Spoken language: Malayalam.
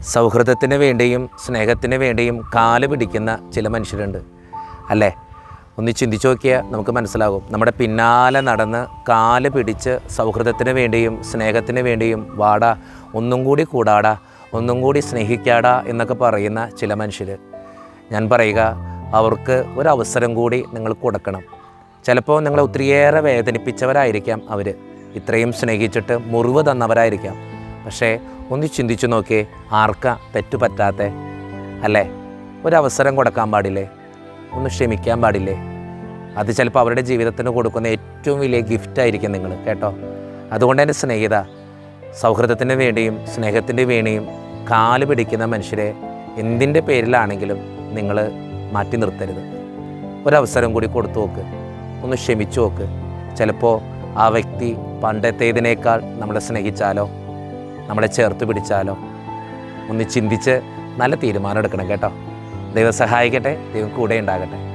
സൗഹൃദത്തിന് വേണ്ടിയും സ്നേഹത്തിന് വേണ്ടിയും കാല് പിടിക്കുന്ന ചില മനുഷ്യരുണ്ട് അല്ലേ ഒന്ന് ചിന്തിച്ചു നോക്കിയാൽ നമുക്ക് മനസ്സിലാകും നമ്മുടെ പിന്നാലെ നടന്ന് കാല് പിടിച്ച് സൗഹൃദത്തിന് വേണ്ടിയും സ്നേഹത്തിന് വേണ്ടിയും വാടാ ഒന്നും കൂടി കൂടാടാ ഒന്നും കൂടി സ്നേഹിക്കാടാ എന്നൊക്കെ പറയുന്ന ചില മനുഷ്യർ ഞാൻ പറയുക അവർക്ക് ഒരു അവസരം കൂടി നിങ്ങൾ കൊടുക്കണം ചിലപ്പോൾ നിങ്ങളെ ഒത്തിരിയേറെ വേദനിപ്പിച്ചവരായിരിക്കാം അവർ ഇത്രയും സ്നേഹിച്ചിട്ട് മുറിവ് തന്നവരായിരിക്കാം പക്ഷേ ഒന്ന് ചിന്തിച്ചു നോക്കിയേ ആർക്കാ തെറ്റു പറ്റാത്ത അല്ലേ ഒരവസരം കൊടുക്കാൻ പാടില്ലേ ഒന്ന് ക്ഷമിക്കാൻ പാടില്ലേ അത് ചിലപ്പോൾ അവരുടെ ജീവിതത്തിന് കൊടുക്കുന്ന ഏറ്റവും വലിയ ഗിഫ്റ്റായിരിക്കും നിങ്ങൾ കേട്ടോ അതുകൊണ്ട് എൻ്റെ സ്നേഹിത സൗഹൃദത്തിന് വേണ്ടിയും സ്നേഹത്തിൻ്റെ വേണ്ടിയും കാല് പിടിക്കുന്ന മനുഷ്യരെ എന്തിൻ്റെ പേരിലാണെങ്കിലും നിങ്ങൾ മാറ്റി നിർത്തരുത് ഒരവസരം കൂടി കൊടുത്തു നോക്ക് ഒന്ന് ക്ഷമിച്ചു നോക്ക് ചിലപ്പോൾ ആ വ്യക്തി പണ്ടത്തേതിനേക്കാൾ നമ്മളെ സ്നേഹിച്ചാലോ നമ്മളെ ചേർത്ത് പിടിച്ചാലോ ഒന്ന് ചിന്തിച്ച് നല്ല തീരുമാനം എടുക്കണം കേട്ടോ ദൈവം സഹായിക്കട്ടെ ദൈവം കൂടെ ഉണ്ടാകട്ടെ